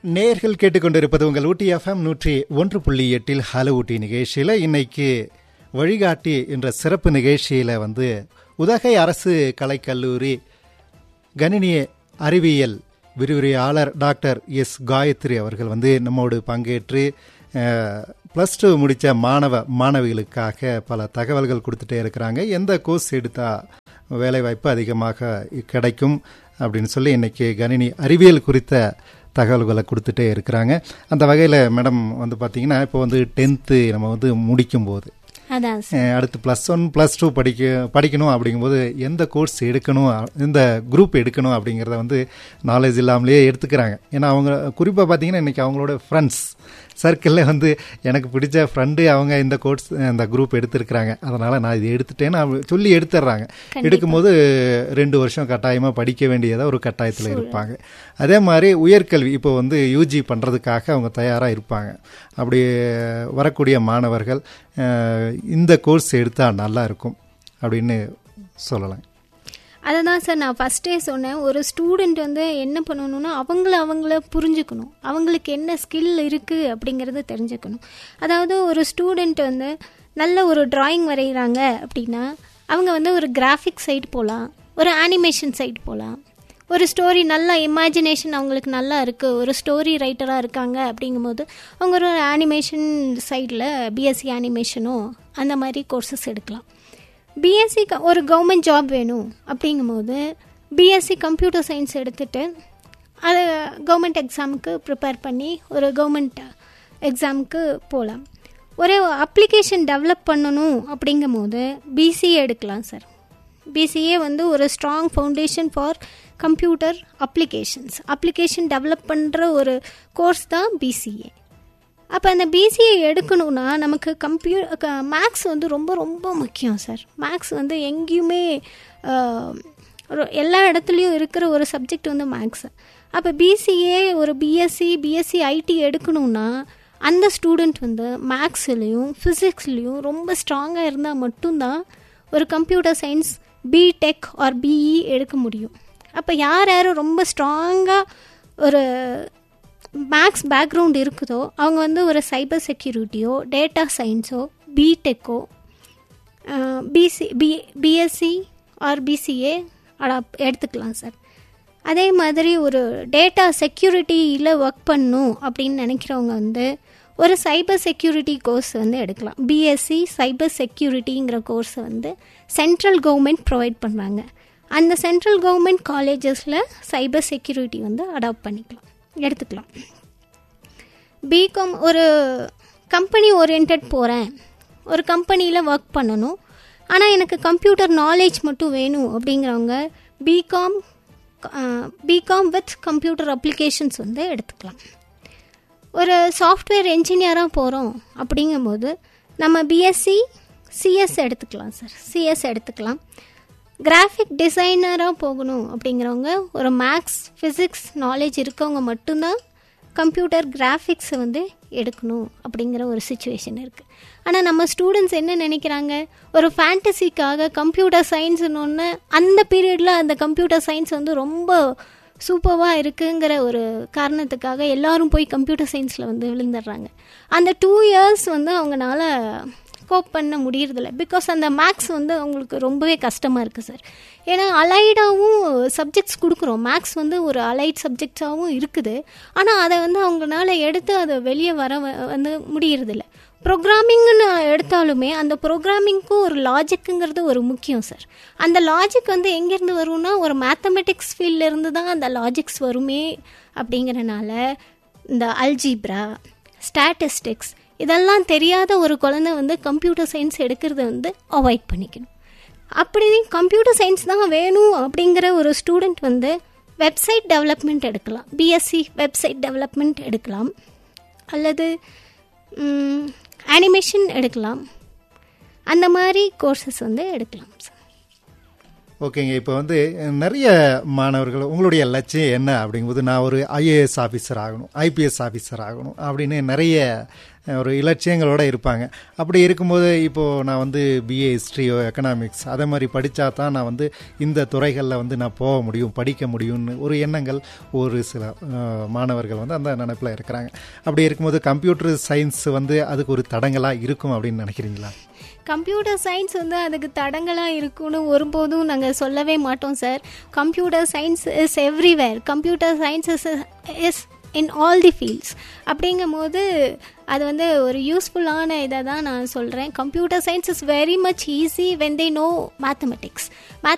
நேர்கள் கேட்டுக்கொண்டிருப்பது உங்கள் ஊட்டி எஃப்எம் நூற்றி ஒன்று புள்ளி எட்டில் ஹலோ ஊட்டி நிகழ்ச்சியில் இன்னைக்கு வழிகாட்டி என்ற சிறப்பு நிகழ்ச்சியில் வந்து உதகை அரசு கலைக்கல்லூரி கணினி அறிவியல் விரிவுரையாளர் டாக்டர் எஸ் காயத்ரி அவர்கள் வந்து நம்மோடு பங்கேற்று ப்ளஸ் டூ முடித்த மாணவ மாணவிகளுக்காக பல தகவல்கள் கொடுத்துட்டே இருக்கிறாங்க எந்த கோர்ஸ் எடுத்தால் வேலைவாய்ப்பு அதிகமாக கிடைக்கும் அப்படின்னு சொல்லி இன்னைக்கு கணினி அறிவியல் குறித்த தகவல்களை கொடுத்துட்டே இருக்கிறாங்க அந்த வகையில் மேடம் வந்து பார்த்தீங்கன்னா இப்போ வந்து டென்த்து நம்ம வந்து முடிக்கும்போது அதான் அஹ் அடுத்து ப்ளஸ் ஒன் ப்ளஸ் டூ படிக்க படிக்கணும் அப்படிங்கும்போது எந்த கோர்ஸ் எடுக்கணும் எந்த குரூப் எடுக்கணும் அப்படிங்கிறத வந்து நாலேஜ் இல்லாமலேயே எடுத்துக்கிறாங்க ஏன்னா அவங்க குறிப்பாக பார்த்தீங்கன்னா இன்றைக்கி அவங்களோட ஃப்ரெண்ட்ஸ் சர்க்கிளில் வந்து எனக்கு பிடிச்ச ஃப்ரெண்டு அவங்க இந்த கோர்ஸ் இந்த குரூப் எடுத்திருக்கிறாங்க அதனால் நான் இது எடுத்துட்டேன்னு அவங்க சொல்லி எடுத்துடுறாங்க எடுக்கும்போது ரெண்டு வருஷம் கட்டாயமாக படிக்க வேண்டியதாக ஒரு கட்டாயத்தில் இருப்பாங்க அதே மாதிரி உயர்கல்வி இப்போ வந்து யூஜி பண்ணுறதுக்காக அவங்க தயாராக இருப்பாங்க அப்படி வரக்கூடிய மாணவர்கள் அஹ், இந்த கோர்ஸ் எடுத்தால் நல்லா இருக்கும் அப்படின்னு சொல்லலாம் அதை தான் சார் நான் ஃபஸ்ட்டே சொன்னேன் ஒரு ஸ்டூடெண்ட் வந்து என்ன பண்ணணும்னா அவங்கள அவங்கள புரிஞ்சுக்கணும் அவங்களுக்கு என்ன ஸ்கில் இருக்குது அப்படிங்கிறத தெரிஞ்சுக்கணும் அதாவது ஒரு ஸ்டூடெண்ட் வந்து நல்ல ஒரு டிராயிங் வரைகிறாங்க அப்படின்னா அவங்க வந்து ஒரு கிராஃபிக் சைடு போகலாம் ஒரு அனிமேஷன் சைடு போகலாம் ஒரு ஸ்டோரி நல்லா இமேஜினேஷன் அவங்களுக்கு நல்லா இருக்குது ஒரு ஸ்டோரி ரைட்டராக இருக்காங்க அப்படிங்கும்போது அவங்க ஒரு அனிமேஷன் சைடில் பிஎஸ்சி அனிமேஷனோ அந்த மாதிரி கோர்சஸ் எடுக்கலாம் பிஎஸ்சி ஒரு கவர்மெண்ட் ஜாப் வேணும் அப்படிங்கும்போது பிஎஸ்சி கம்ப்யூட்டர் சயின்ஸ் எடுத்துட்டு அது கவர்மெண்ட் எக்ஸாமுக்கு ப்ரிப்பேர் பண்ணி ஒரு கவர்மெண்ட் எக்ஸாமுக்கு போகலாம் ஒரு அப்ளிகேஷன் டெவலப் பண்ணணும் அப்படிங்கும்போது பிசிஏ எடுக்கலாம் சார் பிசிஏ வந்து ஒரு strong foundation for computer applications application develop பண்ணுற ஒரு கோர்ஸ் தான் பிசிஏ அப்போ அந்த பிசிஏ எடுக்கணும்னா நமக்கு கம்ப்யூ மேக்ஸ் வந்து ரொம்ப ரொம்ப முக்கியம் சார் மேக்ஸ் வந்து எங்கேயுமே ஆஹ், ஒரு எல்லா இடத்துலையும் இருக்கிற ஒரு சப்ஜெக்ட் வந்து மேக்ஸ் அப்போ பிசிஏ ஒரு பிஎஸ்சி பிஎஸ்சி ஐடி எடுக்கணும்னா அந்த ஸ்டூடெண்ட் வந்து மேக்ஸ்லேயும் ஃபிசிக்ஸ்லேயும் ரொம்ப ஸ்ட்ராங்காக இருந்தால் மட்டும்தான் ஒரு computer science B Tech or BE எடுக்க முடியும் அப்போ யார் யார் ரொம்ப ஸ்ட்ராங்காக ஒரு மேக்ஸ் பேக்ரவுண்ட் இருக்குதோ அவங்க வந்து ஒரு சைபர் செக்யூரிட்டியோ டேட்டா சயின்ஸோ பிடெக்கோ BC B BSc or BCA எடுத்துக்கலாம் சார் அதே மாதிரி ஒரு டேட்டா செக்யூரிட்டியில் ஒர்க் பண்ணும் அப்படின்னு நினைக்கிறவங்க வந்து ஒரு சைபர் செக்யூரிட்டி கோர்ஸ் வந்து எடுக்கலாம் பிஎஸ்சி சைபர் செக்யூரிட்டிங்கிற கோர்ஸை வந்து சென்ட்ரல் கவர்மெண்ட் ப்ரொவைட் பண்ணுறாங்க அந்த சென்ட்ரல் கவர்மெண்ட் காலேஜஸில் சைபர் செக்யூரிட்டி வந்து அடாப்ட் பண்ணிக்கலாம் எடுத்துக்கலாம் பிகாம் ஒரு கம்பெனி ஓரியன்ட் போகிறேன் ஒரு கம்பெனியில் ஒர்க் பண்ணணும் ஆனால் எனக்கு கம்ப்யூட்டர் நாலேஜ் மட்டும் வேணும் அப்படிங்கிறவங்க BCom BCom with computer applications வந்து எடுத்துக்கலாம் ஒரு சாஃப்ட்வேர் என்ஜினியராக போகிறோம் அப்படிங்கும்போது நம்ம பிஎஸ்சி சிஎஸ் எடுத்துக்கலாம் சார் சிஎஸ் எடுத்துக்கலாம் கிராஃபிக் டிசைனராக போகணும் அப்படிங்கிறவங்க ஒரு மேக்ஸ் ஃபிசிக்ஸ் நாலேஜ் இருக்கவங்க மட்டும்தான் கம்ப்யூட்டர் கிராஃபிக்ஸை வந்து எடுக்கணும் அப்படிங்கிற ஒரு சுச்சுவேஷன் இருக்குது ஆனால் நம்ம ஸ்டூடெண்ட்ஸ் என்ன நினைக்கிறாங்க ஒரு ஃபேண்டசிக்காக கம்ப்யூட்டர் சயின்ஸ்னு அந்த பீரியடில் அந்த கம்ப்யூட்டர் சயின்ஸ் வந்து ரொம்ப சூப்பராக இருக்குங்கிற ஒரு காரணத்துக்காக எல்லாரும் போய் கம்ப்யூட்டர் சயின்ஸில் வந்து விழுந்துடுறாங்க அந்த டூ இயர்ஸ் வந்து அவங்களால கோப் பண்ண முடியறதில்ல பிகாஸ் அந்த மேக்ஸ் வந்து அவங்களுக்கு ரொம்பவே கஷ்டமாக இருக்குது சார் ஏன்னா அலைடாகவும் சப்ஜெக்ட்ஸ் கொடுக்குறோம் மேக்ஸ் வந்து ஒரு அலைட் சப்ஜெக்ட்ஸாகவும் இருக்குது ஆனால் அதை வந்து அவங்களால எடுத்து அதை வெளியே வர வ- வந்து முடியறதில்ல ப்ரோக்ராமிங்னு எடுத்தாலுமே அந்த ப்ரோக்ராமிங்க்கும் ஒரு லாஜிக்குங்கிறது ஒரு முக்கியம் சார் அந்த லாஜிக் வந்து எங்கேருந்து வரும்னா ஒரு மேத்தமெட்டிக்ஸ் ஃபீல்ட்லேருந்து தான் அந்த லாஜிக்ஸ் வருமே அப்படிங்கிறனால இந்த அல்ஜீப்ரா ஸ்டாட்டிஸ்டிக்ஸ் இதெல்லாம் தெரியாத ஒரு குழந்தை வந்து கம்ப்யூட்டர் சயின்ஸ் எடுக்கிறத வந்து அவாய்ட் பண்ணிக்கணும் அப்படி கம்ப்யூட்டர் சயின்ஸ் தான் வேணும் அப்படிங்கிற ஒரு ஸ்டூடெண்ட் வந்து வெப்சைட் டெவலப்மெண்ட் எடுக்கலாம் பிஎஸ்சி வெப்சைட் டெவலப்மெண்ட் எடுக்கலாம் அல்லது அனிமேஷன் எடுக்கலாம் அந்த மாதிரி கோர்சஸ் வந்து எடுக்கலாம் சார் ஓகேங்க இப்போ வந்து நிறைய மாணவர்கள் உங்களுடைய லட்சியம் என்ன அப்படிங்கும்போது நான் ஒரு ஐஏஎஸ் ஆஃபீஸர் ஆகணும் ஐபிஎஸ் ஆஃபீஸர் ஆகணும் அப்படின்னு நிறைய ஒரு இலட்சியங்களோட இருப்பாங்க அப்படி இருக்கும்போது இப்போது நான் வந்து பிஏ ஹிஸ்ட்ரியோ எக்கனாமிக்ஸ் அதே மாதிரி படித்தா தான் நான் வந்து இந்த துறைகளில் வந்து நான் போக முடியும் படிக்க முடியும்னு ஒரு எண்ணங்கள் ஒரு சில அஹ், மாணவர்கள் வந்து அந்த நினைப்பில் இருக்கிறாங்க அப்படி இருக்கும்போது கம்ப்யூட்டர் சயின்ஸ் வந்து அதுக்கு ஒரு தடங்கலாக இருக்கும் அப்படின்னு நினைக்கிறீங்களா கம்ப்யூட்டர் சயின்ஸ் வந்து அதுக்கு தடங்களாக இருக்கும்னு ஒருபோதும் நாங்கள் சொல்லவே மாட்டோம் sir computer science is everywhere computer science is is in all the fields அப்படிங்கும்போது அது வந்து ஒரு யூஸ்ஃபுல்லான இதை தான் நான் சொல்கிறேன் computer science is very much easy when they know mathematics